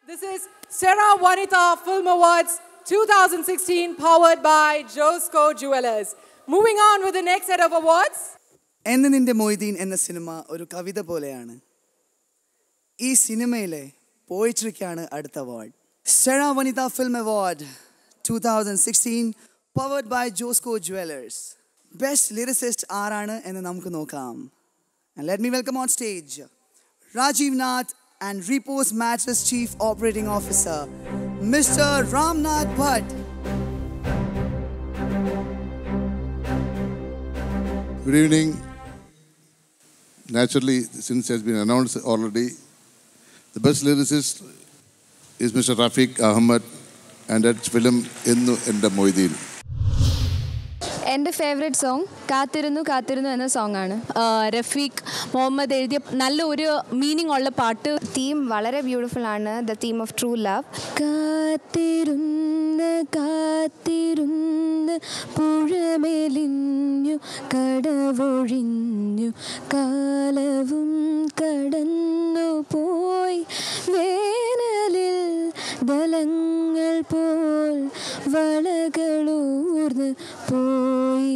This is Sarah Wanita Film Awards 2016, powered by Josco Jewelers. Moving on with the next set of awards. എന്ന് നിന്റെ മൊയ്തീൻ എന്ന cinema ഒരു കവിത പോലെയാണ് ഈ സിനിമയിലെ പോയിട്രിക്കാണ് അടുത്ത award Cera Vanitha film award two thousand sixteen powered by Josco jewellers best lyricist ആരാണ് എന്ന് നമുക്ക് നോക്കാം let me welcome on stage Rajeev Nath and Repose mattresses chief operating officer mister Ramnath Bhat Good evening. Naturally, since it has been announced already, the best lyricist is Mr. Rafiq Ahmad and that film Innu Enda Moideen. എൻ്റെ favourite song കാത്തിരുന്നു കാത്തിരുന്നു എന്ന song ആണ് റഫീഖ് മുഹമ്മദ് എഴുതിയ നല്ല ഒരു meaning ഉള്ള പാട്ട് തീം വളരെ ബ്യൂട്ടിഫുൾ ആണ് the theme of true love കാത്തിരുന്ന് കാത്തിരുന്ന് പുഴമെലിഞ്ഞു കടവൊഴിഞ്ഞു കാലവും കടന്നു പോയി വേനലിൽ ദലങ്ങൾ പോൽ വളകളൂർന്ന് പോയി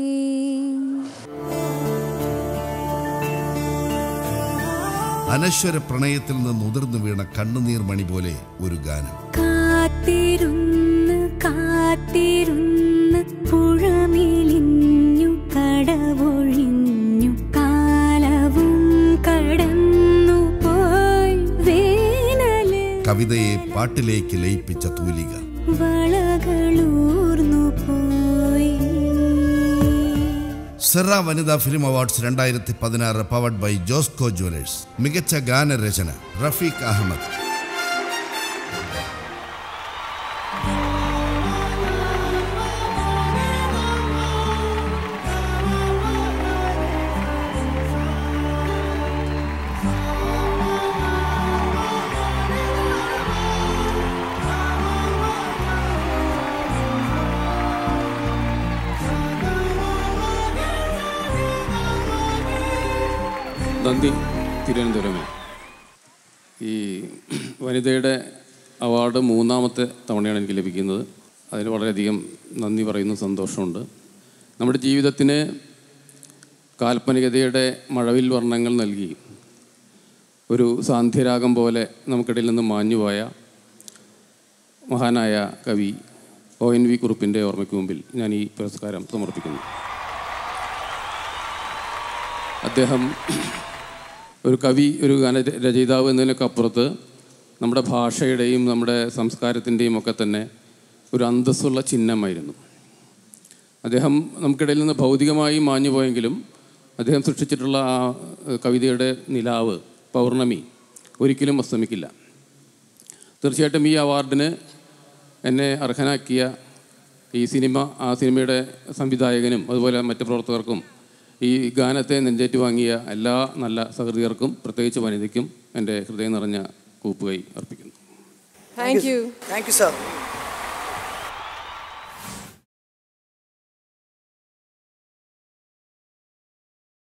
അനശ്വര പ്രണയത്തിൽ നിന്ന് ഉതിർന്നു വീണ കണ്ണുനീർ മണി പോലെ ഒരു ഗാനം കാത്തിരുന്ന് കാത്തിരുന്ന് പുഴമിലിഞ്ഞു കടവൊഴിഞ്ഞു കാലവും കടന്നു പോയി വേനല് കവിതയെ പാട്ടിലേക്ക് ലയിപ്പിച്ച തൂലിക വളകളൂർന്നു പോയി സെറ വനിതാ ഫിലിം അവാർഡ്സ് രണ്ടായിരത്തി പതിനാറ് പവർഡ് ബൈ ജോസ്കോ ജുവലേഴ്സ് മികച്ച ഗാനരചന റഫീഖ് അഹമ്മദ് നന്ദി തിരുവനന്തപുരമേ ഈ വനിതയുടെ അവാർഡ് മൂന്നാമത്തെ തവണയാണ് എനിക്ക് ലഭിക്കുന്നത് അതിന് വളരെയധികം നന്ദി പറയുന്നു സന്തോഷമുണ്ട് നമ്മുടെ ജീവിതത്തിന് കാൽപ്പനികതയുടെ മഴവിൽ വർണ്ണങ്ങൾ നൽകി ഒരു സാന്ധ്യരാഗം പോലെ നമുക്കിടയിൽ നിന്ന് മാഞ്ഞുപോയ മഹാനായ കവി ഒ എൻ വി കുറുപ്പിൻ്റെ ഓർമ്മയ്ക്ക് മുമ്പിൽ ഞാൻ ഈ പുരസ്കാരം സമർപ്പിക്കുന്നു അദ്ദേഹം ഒരു കവി ഒരു ഗാന രചയിതാവ് എന്നതിനൊക്കെ അപ്പുറത്ത് നമ്മുടെ ഭാഷയുടെയും നമ്മുടെ സംസ്കാരത്തിൻ്റെയും ഒക്കെ തന്നെ ഒരു അന്തസ്സുള്ള ചിഹ്നമായിരുന്നു അദ്ദേഹം നമുക്കിടയിൽ നിന്ന് ഭൗതികമായി മാഞ്ഞു പോയെങ്കിലും അദ്ദേഹം സൃഷ്ടിച്ചിട്ടുള്ള ആ ഏഹ്, കവിതയുടെ നിലാവ് പൗർണമി ഒരിക്കലും അസ്തമിക്കില്ല തീർച്ചയായിട്ടും ഈ അവാർഡിന് എന്നെ അർഹനാക്കിയ ഈ സിനിമ ആ സിനിമയുടെ സംവിധായകനും അതുപോലെ മറ്റ് പ്രവർത്തകർക്കും ഈ ഗാനത്തെ നെഞ്ചേറ്റ് വാങ്ങിയ എല്ലാ നല്ല സഹൃദയർക്കും പ്രത്യേകിച്ച് വനിതയ്ക്കും എൻ്റെ ഹൃദയം നിറഞ്ഞ കൂപ്പുകൈ അർപ്പിക്കുന്നു Thank you. Thank you, sir.